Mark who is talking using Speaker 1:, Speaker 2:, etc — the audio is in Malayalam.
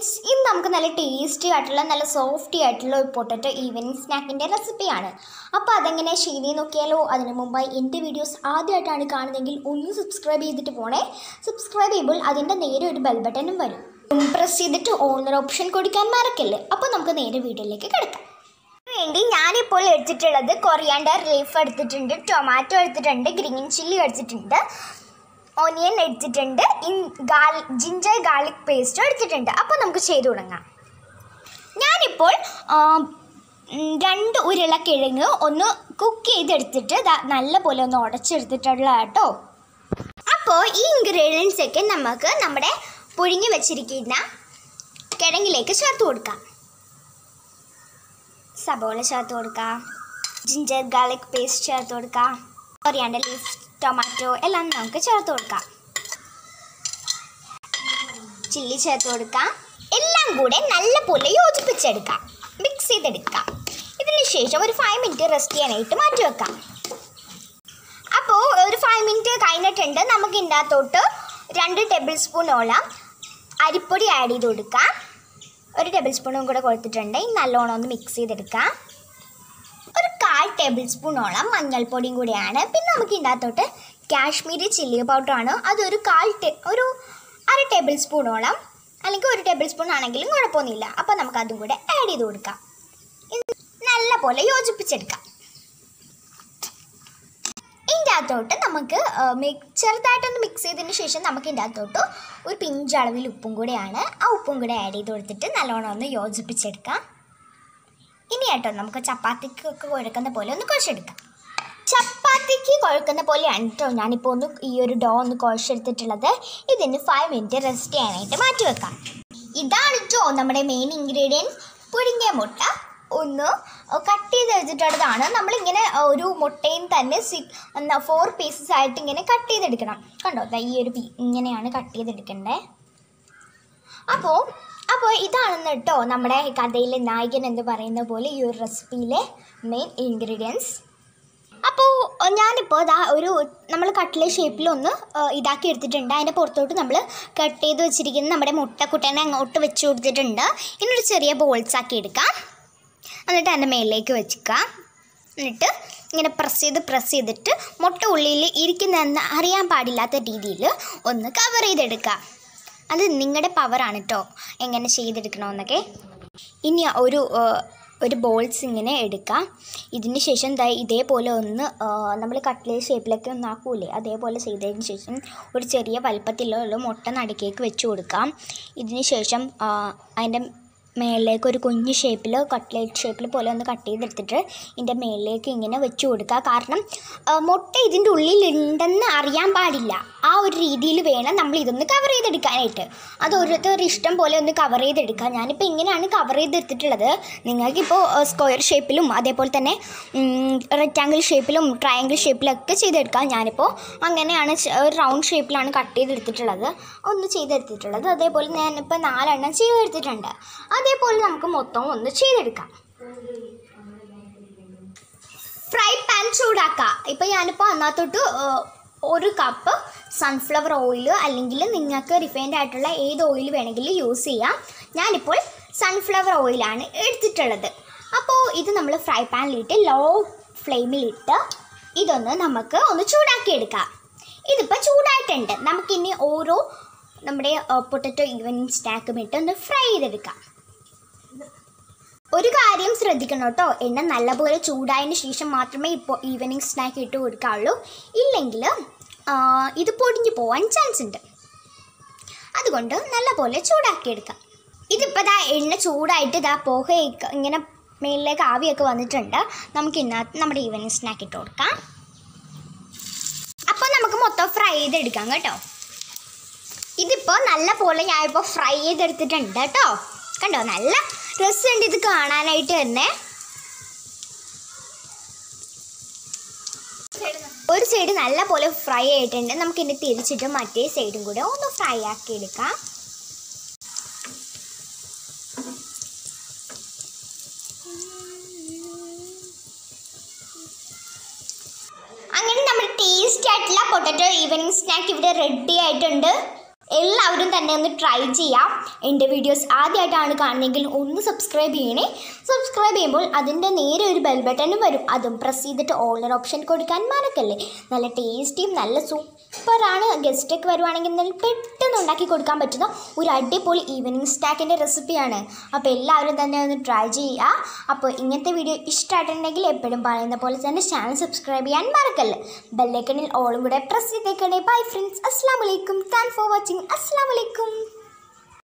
Speaker 1: ഫ്രണ്ട്സ് ഇന്ന് നമുക്ക് നല്ല ടേസ്റ്റി ആയിട്ടുള്ള നല്ല സോഫ്റ്റി ആയിട്ടുള്ള ഒരു പൊട്ടറ്റോ ഈവനിങ് സ്നാക്കിൻ്റെ റെസിപ്പിയാണ് അപ്പോൾ അതെങ്ങനെ ചെയ്ത് നോക്കിയാലോ അതിന് മുമ്പായി എൻ്റെ വീഡിയോസ് ആദ്യമായിട്ടാണ് കാണുന്നതെങ്കിൽ ഒന്ന് സബ്സ്ക്രൈബ് ചെയ്തിട്ട് പോണേ സബ്സ്ക്രൈബ് ചെയ്യുമ്പോൾ അതിൻ്റെ നേരെ ഒരു ബെൽ ബട്ടണും വരും പ്രസ് ചെയ്തിട്ട് ഓണർ ഓപ്ഷൻ കൊടുക്കാൻ മറക്കല്ലേ അപ്പോൾ നമുക്ക് നേരെ വീഡിയോയിലേക്ക് കിടക്കാം വേണ്ടി ഞാനിപ്പോൾ എടുത്തിട്ടുള്ളത് കൊറിയാണ്ടർ ലീഫ് എടുത്തിട്ടുണ്ട് ടൊമാറ്റോ എടുത്തിട്ടുണ്ട് ഗ്രീൻ ചില്ലി എടുത്തിട്ടുണ്ട് ഓനിയൻ എടുത്തിട്ടുണ്ട് ഇൻ ഗാൾ ജിഞ്ചർ ഗാർലിക് പേസ്റ്റ് എടുത്തിട്ടുണ്ട് അപ്പോൾ നമുക്ക് ചെയ്തു തുടങ്ങാം ഞാനിപ്പോൾ ആ, ഉം, രണ്ട് ഉരുളക്കിഴങ്ങ് ഒന്ന് കുക്ക് ചെയ്തെടുത്തിട്ട് ദാ നല്ല പോലെ ഒന്ന് ഉടച്ചെടുത്തിട്ടുള്ള കേട്ടോ അപ്പോൾ ഈ ഇൻഗ്രീഡിയൻസ് ഒക്കെ നമുക്ക് നമ്മുടെ പുഴുങ്ങി വെച്ചിരിക്കുന്ന കിഴങ്ങിലേക്ക് ചേർത്ത് കൊടുക്കാം സബോള ചേർത്ത് കൊടുക്കാം ജിഞ്ചർ ഗാർലിക് പേസ്റ്റ് ചേർത്ത് കൊടുക്കാം കൊറിയാണ്ടർ ലീഫ് ടൊമാറ്റോ എല്ലാം നമുക്ക് ചേർത്ത് കൊടുക്കാം ചില്ലി ചേർത്ത് കൊടുക്കാം എല്ലാം കൂടെ നല്ലപോലെ യോജിപ്പിച്ചെടുക്കാം മിക്സ് ചെയ്തെടുക്കാം ഇതിന് ശേഷം ഒരു ഫൈവ് മിനിറ്റ് റെസ്റ്റ് ചെയ്യാനായിട്ട് മാറ്റി വെക്കാം അപ്പോൾ ഒരു ഫൈവ് മിനിറ്റ് കഴിഞ്ഞിട്ടുണ്ട് നമുക്ക് ഇതിൻ്റെ അകത്തോട്ട് രണ്ട് ടേബിൾ സ്പൂണോളം അരിപ്പൊടി ആഡ് ചെയ്ത് കൊടുക്കാം ഒരു ടേബിൾ സ്പൂണും കൂടെ കൊടുത്തിട്ടുണ്ട് ഇനി നല്ലോണം ഒന്ന് മിക്സ് ചെയ്തെടുക്കാം ഒരു കാൽ ടേബിൾ സ്പൂണോളം മഞ്ഞൾപ്പൊടിയും കൂടിയാണ് പിന്നെ നമുക്ക് ഇതിൻ്റെ അകത്തോട്ട് കാശ്മീരി ചില്ലി പൗഡറാണ് അതൊരു കാൽ ടേ ഒരു അര ടേബിൾ സ്പൂണോളം അല്ലെങ്കിൽ ഒരു ടേബിൾ സ്പൂൺ ആണെങ്കിലും കുഴപ്പമൊന്നുമില്ല അപ്പോൾ നമുക്ക് അതും കൂടെ ആഡ് ചെയ്ത് കൊടുക്കാം ഇത് നല്ല പോലെ യോജിപ്പിച്ചെടുക്കാം ഇതിൻ്റെ അകത്തോട്ട് നമുക്ക് ആ, മിക് ചെറുതായിട്ടൊന്ന് മിക്സ് ചെയ്തതിന് ശേഷം നമുക്ക് ഇതിൻ്റെ അകത്തോട്ട് ഒരു പിഞ്ച് അളവിൽ ഉപ്പും കൂടെയാണ് ആ ഉപ്പും കൂടെ ആഡ് ചെയ്ത് കൊടുത്തിട്ട് നല്ലോണം ഒന്ന് യോജിപ്പിച്ചെടുക്കാം ഇനി കേട്ടോ നമുക്ക് ചപ്പാത്തിക്കൊക്കെ കുഴക്കുന്ന പോലെ ഒന്ന് കുഴച്ചെടുക്കാം ചപ്പാത്തിക്ക് കുഴക്കുന്ന പോലെയാണ് കേട്ടോ ഞാനിപ്പോൾ ഒന്ന് ഈ ഒരു ഡോ ഒന്ന് കുഴച്ചെടുത്തിട്ടുള്ളത് ഇതിന് ഫൈവ് മിനിറ്റ് റെസ്റ്റ് ചെയ്യാനായിട്ട് മാറ്റി വെക്കാം ഇതാണ് കേട്ടോ നമ്മുടെ മെയിൻ ഇൻഗ്രീഡിയൻറ്റ് പുഴുങ്ങിയ മുട്ട ഒന്ന് കട്ട് ചെയ്ത് വെച്ചിട്ടുള്ളതാണ് നമ്മളിങ്ങനെ ഒരു മുട്ടയും തന്നെ സി എന്താ ഫോർ പീസസ് ആയിട്ട് ഇങ്ങനെ കട്ട് ചെയ്തെടുക്കണം കണ്ടോ ദാ ഈ ഒരു പീ ഇങ്ങനെയാണ് കട്ട് ചെയ്തെടുക്കേണ്ടത് അപ്പോൾ അപ്പോൾ ഇതാണെന്ന് കേട്ടോ നമ്മുടെ കഥയിലെ നായകൻ എന്ന് പറയുന്ന പോലെ ഈ ഒരു റെസിപ്പിയിലെ മെയിൻ ഇൻഗ്രീഡിയൻസ് അപ്പോൾ ഞാനിപ്പോൾ ഇതാ ഒരു നമ്മൾ കട്ട്ല ഷേപ്പിലൊന്ന് ഇതാക്കി എടുത്തിട്ടുണ്ട് അതിൻ്റെ പുറത്തോട്ട് നമ്മൾ കട്ട് ചെയ്ത് വെച്ചിരിക്കുന്ന നമ്മുടെ മുട്ടക്കുട്ടനെ അങ്ങോട്ട് വെച്ച് കൊടുത്തിട്ടുണ്ട് ഇനൊരു ചെറിയ ബോൾസ് ആക്കി എടുക്കാം എന്നിട്ട് അതിൻ്റെ മേലിലേക്ക് വെച്ചിക്കാം എന്നിട്ട് ഇങ്ങനെ പ്രസ് ചെയ്ത് പ്രസ് ചെയ്തിട്ട് മുട്ട ഉള്ളിൽ ഇരിക്കുന്നതെന്ന് അറിയാൻ പാടില്ലാത്ത രീതിയിൽ ഒന്ന് കവർ ചെയ്തെടുക്കാം അത് നിങ്ങളുടെ പവറാണ് കേട്ടോ എങ്ങനെ ചെയ്തെടുക്കണമെന്നൊക്കെ ഇനി ഒരു ആ, ഒരു ബോൾസ് ഇങ്ങനെ എടുക്കാം ഇതിന് ശേഷം ദാ ഇതേപോലെ ഒന്ന് നമ്മൾ കട്ട്ലേറ്റ് ഷേപ്പിലൊക്കെ ഒന്ന് ആക്കൂലേ അതേപോലെ ചെയ്തതിന് ശേഷം ഒരു ചെറിയ വലുപ്പത്തിലുള്ള മുട്ട നടുക്കേക്ക് വെച്ച് കൊടുക്കാം ഇതിന് ശേഷം ആ, അതിൻ്റെ മേളിലേക്ക് ഒരു കുഞ്ഞ് ഷേപ്പിൽ കട്ട്ലേറ്റ് ഷേപ്പിൽ പോലെ ഒന്ന് കട്ട് ചെയ്തെടുത്തിട്ട് ഇതിൻ്റെ മേളിലേക്ക് ഇങ്ങനെ വെച്ച് കൊടുക്കുക കാരണം ആ, മുട്ട ഇതിൻ്റെ ഉള്ളിൽ ഉണ്ടെന്ന് അറിയാൻ പാടില്ല ആ ഒരു രീതിയിൽ വേണം നമ്മൾ ഇതൊന്ന് കവർ ചെയ്തെടുക്കാനായിട്ട് അത് ഓരോരുത്തർ ഇഷ്ടം പോലെ ഒന്ന് കവർ ചെയ്തെടുക്കുക ഞാനിപ്പോൾ ഇങ്ങനെയാണ് കവർ ചെയ്തെടുത്തിട്ടുള്ളത് നിങ്ങൾക്കിപ്പോൾ സ്ക്വയർ ഷേപ്പിലും അതേപോലെ തന്നെ റെക്റ്റാങ്കിൾ ഷേപ്പിലും ട്രയാങ്കിൾ ഷേപ്പിലൊക്കെ ചെയ്തെടുക്കാം ഞാനിപ്പോൾ അങ്ങനെയാണ് ച- ഒരു റൗണ്ട് ഷേപ്പിലാണ് കട്ട് ചെയ്തെടുത്തിട്ടുള്ളത് ഒന്ന് ചെയ്തെടുത്തിട്ടുള്ളത് അതേപോലെ ഞാനിപ്പോൾ നാലെണ്ണം ചെയ്തെടുത്തിട്ടുണ്ട് അതേപോലെ നമുക്ക് മൊത്തം ഒന്ന് ചെയ്തെടുക്കാം ഫ്രൈ പാൻ ചൂടാക്കുക ഇപ്പം ഞാനിപ്പോൾ അതിനകത്തോട്ട് ഏഹ്, ഒരു കപ്പ് സൺഫ്ലവർ ഓയിൽ അല്ലെങ്കിൽ നിങ്ങൾക്ക് റിഫൈൻഡ് ആയിട്ടുള്ള ഏത് ഓയിൽ വേണമെങ്കിലും യൂസ് ചെയ്യാം ഞാനിപ്പോൾ സൺഫ്ലവർ ഓയിലാണ് എടുത്തിട്ടുള്ളത് അപ്പോൾ ഇത് നമ്മൾ ഫ്രൈ പാനിലിട്ട് ലോ ഫ്ലെയിമിലിട്ട് ഇതൊന്ന് നമുക്ക് ഒന്ന് ചൂടാക്കി എടുക്കാം ഇതിപ്പോൾ ചൂടായിട്ടുണ്ട് നമുക്കിനി ഓരോ നമ്മുടെ പൊട്ടറ്റോ ഈവനിങ് സ്നാക്കും ഇട്ട് ഒന്ന് ഫ്രൈ ചെയ്തെടുക്കാം ഒരു കാര്യം ശ്രദ്ധിക്കണം കേട്ടോ എണ്ണ നല്ലപോലെ ചൂടായതിന് ശേഷം മാത്രമേ ഇപ്പോൾ ഈവനിങ് സ്നാക്ക് ഇട്ട് കൊടുക്കാവുള്ളൂ ഇല്ലെങ്കിൽ ഇത് പൊടിഞ്ഞു പോകാൻ ചാൻസ് ഉണ്ട് അതുകൊണ്ട് നല്ലപോലെ ചൂടാക്കിയെടുക്കാം ഇതിപ്പോൾ ദാ എണ്ണ ചൂടായിട്ട് ഇതാ പുക ഇങ്ങനെ മേളിലേക്ക് ആവിയൊക്കെ വന്നിട്ടുണ്ട് നമുക്ക് ഇന്നത്തെ നമ്മുടെ ഈവനിങ് സ്നാക്ക് ഇട്ട് കൊടുക്കാം അപ്പോൾ നമുക്ക് മൊത്തം ഫ്രൈ ചെയ്തെടുക്കാം കേട്ടോ ഇതിപ്പോൾ നല്ല പോലെ ഞാനിപ്പോൾ ഫ്രൈ ചെയ്തെടുത്തിട്ടുണ്ട് കേട്ടോ കണ്ടോ നല്ല രസമുണ്ട് ഇത് കാണാനായിട്ട് തന്നെ ഒരു സൈഡ് നല്ല പോലെ ഫ്രൈ ആയിട്ടുണ്ട് നമുക്ക് ഇനി തിരിച്ചിട്ട് മറ്റേ സൈഡും കൂടെ ഒന്ന് ഫ്രൈ ആക്കി എടുക്കാം അങ്ങനെ നമ്മുടെ ടേസ്റ്റി ആയിട്ടുള്ള പൊട്ടറ്റോ ഈവനിങ് സ്നാക്ക് ഇവിടെ റെഡി ആയിട്ടുണ്ട് എല്ലാവരും തന്നെ ഒന്ന് ട്രൈ ചെയ്യാം എൻ്റെ വീഡിയോസ് ആദ്യമായിട്ടാണ് കാണുന്നതെങ്കിൽ ഒന്ന് സബ്സ്ക്രൈബ് ചെയ്യണേ സബ്സ്ക്രൈബ് ചെയ്യുമ്പോൾ അതിൻ്റെ നേരെ ഒരു ബെൽ ബട്ടനും വരും അതും പ്രസ് ചെയ്തിട്ട് ഓൾഡർ ഓപ്ഷൻ കൊടുക്കാൻ മറക്കല്ലേ നല്ല ടേസ്റ്റിയും നല്ല സൂപ്പറാണ് ഗസ്റ്റൊക്കെ വരുവാണെങ്കിൽ നല്ല പെട്ടെന്ന് ഉണ്ടാക്കി കൊടുക്കാൻ പറ്റുന്ന ഒരു അടിപൊളി ഈവനിങ് സ്നാക്കിൻ്റെ റെസിപ്പിയാണ് അപ്പോൾ എല്ലാവരും തന്നെ ഒന്ന് ട്രൈ ചെയ്യുക അപ്പോൾ ഇങ്ങനത്തെ വീഡിയോ ഇഷ്ടമായിട്ടുണ്ടെങ്കിൽ എപ്പോഴും പറയുന്ന പോലെ തന്നെ ചാനൽ സബ്സ്ക്രൈബ് ചെയ്യാൻ മറക്കല്ലേ ബെല്ലൈക്കണിൽ ഓളും കൂടെ പ്രസ് ചെയ്തേക്കണേ ബൈ ഫ്രണ്ട്സ് അസ്സാം വലൈക്കും താങ്ക് ഫോർ വാച്ചിങ് അസ്സാം വലൈക്കും